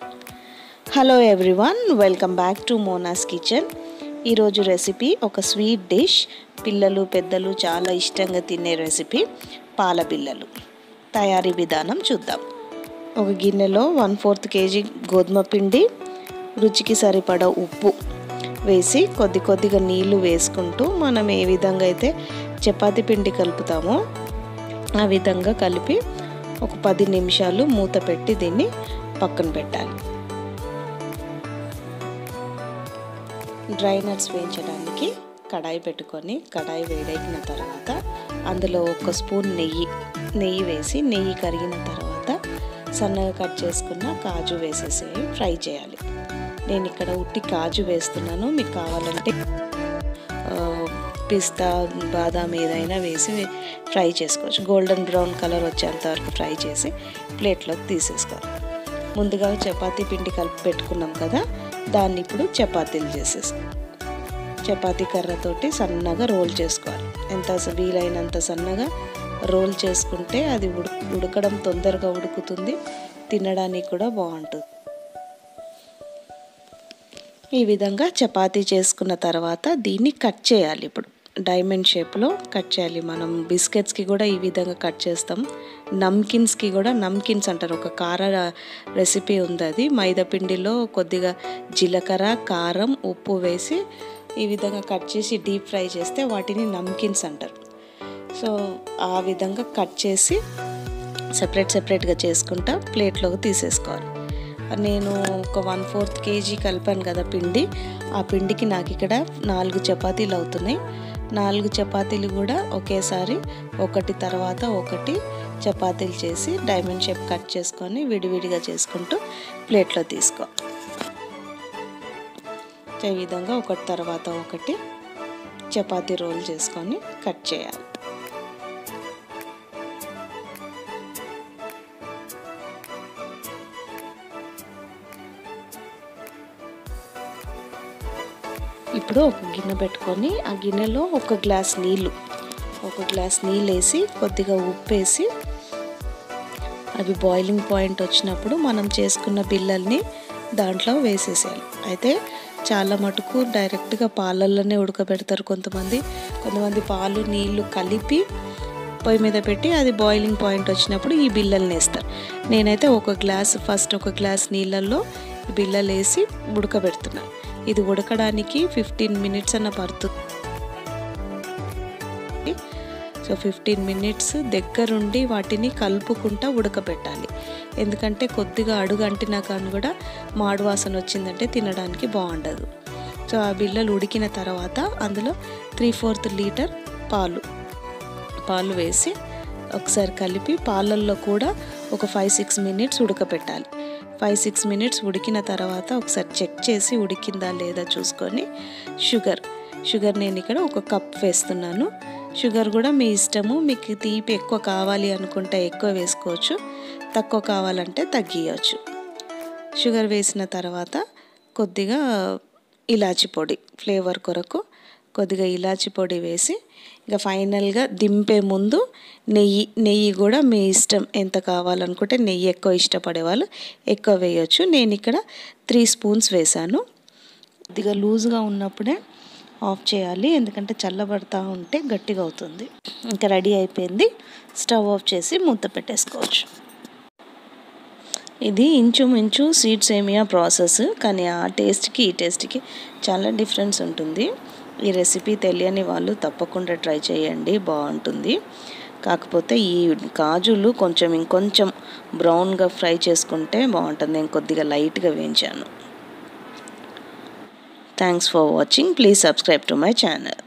hello everyone welcome back to Mona's kitchen ఈరోజు recipe ఒక sweet dish పిల్లలు పెద్దలు చాలా ఇష్టంగా తినే రెసిపీ పాల బిళ్ళలు తయారీ విధానం చూద్దాం ఒక గిన్నెలో వన్ ఫోర్త్ కేజీ గోధుమ పిండి రుచికి సరిపడ ఉప్పు వేసి కొద్ది కొద్దిగా నీళ్లు వేసుకుంటూ మనం ఏ విధంగా అయితే చపాతి పిండి కలుపుతామో ఆ విధంగా కలిపి ఒక పది నిమిషాలు మూత పెట్టి దీన్ని పక్కన పెట్టాలి డ్రై నట్స్ వేయించడానికి కడాయి పెట్టుకొని కడాయి వేడెక్కిన తర్వాత అందులో ఒక స్పూన్ నెయ్యి నెయ్యి వేసి నెయ్యి కరిగిన తర్వాత సన్నగా కట్ చేసుకున్న కాజు వేసేసి ఫ్రై చేయాలి నేను ఇక్కడ ఉట్టి కాజు వేస్తున్నాను మీకు కావాలంటే పిస్తా బాదాం ఏదైనా వేసి ఫ్రై చేసుకోవచ్చు గోల్డెన్ బ్రౌన్ కలర్ వచ్చేంత వరకు ఫ్రై చేసి ప్లేట్లోకి తీసేసుకోవాలి ముందుగా చపాతీ పిండి కలిపి పెట్టుకున్నాం కదా దాన్ని ఇప్పుడు చపాతీలు చేసేసుకో చపాతీ కర్రతోటి సన్నగా రోల్ చేసుకోవాలి ఎంత వీలైనంత సన్నగా రోల్ చేసుకుంటే అది ఉడు ఉడకడం తొందరగా ఉడుకుతుంది తినడానికి కూడా బాగుంటుంది ఈ విధంగా చపాతీ చేసుకున్న తర్వాత దీన్ని కట్ చేయాలి ఇప్పుడు డైమండ్ షేప్లో కట్ చేయాలి మనం బిస్కెట్స్కి కూడా ఈ విధంగా కట్ చేస్తాం నమ్కిన్స్కి కూడా నమ్కిన్స్ అంటారు ఒక కార రెసిపీ ఉంది అది మైదా పిండిలో కొద్దిగా జీలకర్ర కారం ఉప్పు వేసి ఈ విధంగా కట్ చేసి డీప్ ఫ్రై చేస్తే వాటిని నమ్కిన్స్ అంటారు సో ఆ విధంగా కట్ చేసి సెపరేట్ సెపరేట్గా చేసుకుంటా ప్లేట్లోకి తీసేసుకోవాలి నేను ఒక వన్ ఫోర్త్ కేజీ కలిపాను కదా పిండి ఆ పిండికి నాకు ఇక్కడ నాలుగు చపాతీలు అవుతున్నాయి నాలుగు చపాతీలు కూడా ఒకేసారి ఒకటి తర్వాత ఒకటి చపాతీలు చేసి డైమండ్ షేప్ కట్ చేసుకొని విడివిడిగా చేసుకుంటూ ప్లేట్లో తీసుకో ఈ విధంగా ఒకటి తర్వాత ఒకటి చపాతీ రోల్ చేసుకొని కట్ చేయాలి ఇప్పుడు ఒక గిన్నె పెట్టుకొని ఆ గిన్నెలో ఒక గ్లాస్ నీళ్ళు ఒక గ్లాస్ నీళ్ళు వేసి కొద్దిగా ఉప్పు వేసి అవి బాయిలింగ్ పాయింట్ వచ్చినప్పుడు మనం చేసుకున్న బిల్లల్ని దాంట్లో వేసేసేయాలి అయితే చాలా మటుకు డైరెక్ట్గా పాలల్లోనే ఉడకబెడతారు కొంతమంది కొంతమంది పాలు నీళ్లు కలిపి పొయ్యి మీద పెట్టి అది బాయిలింగ్ పాయింట్ వచ్చినప్పుడు ఈ బిల్లల్ని వేస్తారు నేనైతే ఒక గ్లాస్ ఫస్ట్ ఒక గ్లాస్ నీళ్ళల్లో బిల్లలు వేసి ఉడకబెడుతున్నాను ఇది ఉడకడానికి ఫిఫ్టీన్ మినిట్స్ అన్న పడుతుంది సో ఫిఫ్టీన్ మినిట్స్ దగ్గరుండి వాటిని కలుపుకుంటా ఉడకబెట్టాలి ఎందుకంటే కొద్దిగా అడుగు అంటినా కానీ కూడా మాడు వాసన వచ్చిందంటే తినడానికి బాగుండదు సో ఆ బిళ్ళలు ఉడికిన తర్వాత అందులో త్రీ ఫోర్త్ లీటర్ పాలు పాలు వేసి ఒకసారి కలిపి పాలల్లో కూడా ఒక ఫైవ్ సిక్స్ మినిట్స్ ఉడకపెట్టాలి ఫైవ్ సిక్స్ మినిట్స్ ఉడికిన తర్వాత ఒకసారి చెక్ చేసి ఉడికిందా లేదా చూసుకొని షుగర్ షుగర్ నేను ఇక్కడ ఒక కప్ వేస్తున్నాను షుగర్ కూడా మీ ఇష్టము మీకు తీపి ఎక్కువ కావాలి అనుకుంటే ఎక్కువ వేసుకోవచ్చు తక్కువ కావాలంటే తగ్గియచ్చు షుగర్ వేసిన తర్వాత కొద్దిగా ఇలాచి పొడి ఫ్లేవర్ కొరకు కొద్దిగా ఇలాచి పొడి వేసి ఇంకా ఫైనల్గా దింపే ముందు నెయ్యి నెయ్యి కూడా మీ ఇష్టం ఎంత కావాలనుకుంటే నెయ్యి ఎక్కువ ఇష్టపడే వాళ్ళు ఎక్కువ వేయచ్చు నేను ఇక్కడ త్రీ స్పూన్స్ వేసాను కొద్దిగా లూజ్గా ఉన్నప్పుడే ఆఫ్ చేయాలి ఎందుకంటే చల్లబడతా ఉంటే గట్టిగా అవుతుంది ఇంకా రెడీ అయిపోయింది స్టవ్ ఆఫ్ చేసి మూత పెట్టేసుకోవచ్చు ఇది ఇంచుమించు సీడ్ సేమియా ప్రాసెస్ కానీ ఆ టేస్ట్కి ఈ టేస్ట్కి చాలా డిఫరెన్స్ ఉంటుంది ఈ రెసిపీ తెలియని వాళ్ళు తప్పకుండా ట్రై చేయండి బాగుంటుంది కాకపోతే ఈ కాజులు కొంచెం ఇంకొంచెం బ్రౌన్గా ఫ్రై చేసుకుంటే బాగుంటుంది నేను కొద్దిగా లైట్గా వేయించాను thanks for watching please subscribe to my channel